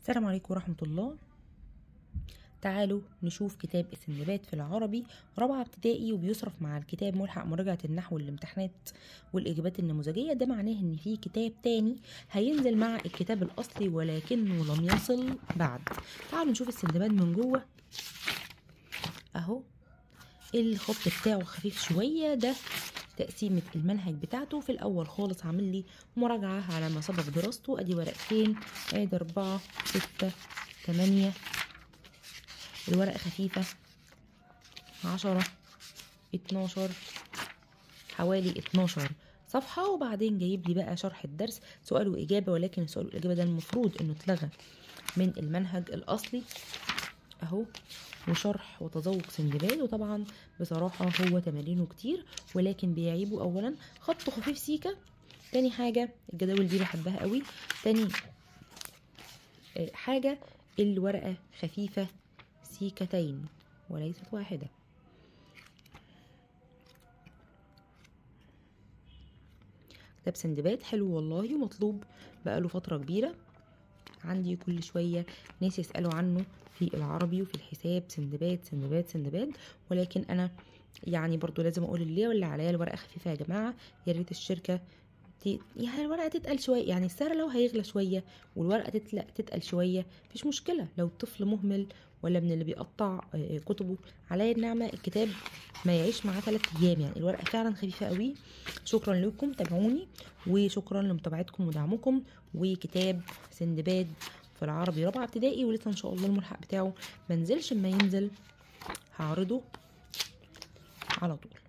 السلام عليكم ورحمة الله تعالوا نشوف كتاب السندباد في العربي رابعة ابتدائي وبيصرف مع الكتاب ملحق مراجعة النحو والامتحانات والإجابات النموذجية ده معناه إن في كتاب تاني هينزل مع الكتاب الأصلي ولكنه لم يصل بعد تعالوا نشوف السندباد من جوه أهو الخط بتاعه خفيف شوية ده تقسيمة المنهج بتاعته في الأول خالص عامل لي مراجعة على ما سبق دراسته أدي ورقتين أدي أربعة ستة تمانية الورقة خفيفة عشرة اتناشر حوالي اتناشر صفحة وبعدين جايب لي بقى شرح الدرس سؤال وإجابة ولكن السؤال والإجابة ده المفروض إنه اتلغى من المنهج الأصلي أهو وشرح وتذوق سندباد وطبعا بصراحة هو تمارينه كتير ولكن بيعيبه أولا خطه خفيف سيكة تاني حاجة الجداول دي بحبها قوي تاني آه، حاجة الورقة خفيفة سيكتين وليست واحدة كتاب سندباد حلو والله ومطلوب بقاله فترة كبيرة عندي كل شوية ناس يسألوا عنه في العربي وفي الحساب سندباد سندباد سندباد ولكن أنا يعني برضو لازم أقول اللي واللي عليا الورقة خفيفة يا جماعة يا ريت الشركة ت- يعني الورقة تتقل شوية يعني السعر لو هيغلى شوية والورقة تتل- تتقل شوية مفيش مشكلة لو الطفل مهمل ولا من اللي بيقطع آه، كتبه عليا النعمة الكتاب ما يعيش معاه ثلاث أيام يعني الورقة فعلا خفيفة قوي شكرا لكم تابعوني وشكرا لمتابعتكم ودعمكم وكتاب سندباد في العربي رابعة ابتدائي ولسه ان شاء الله الملحق بتاعه منزلش اما ينزل هعرضه على طول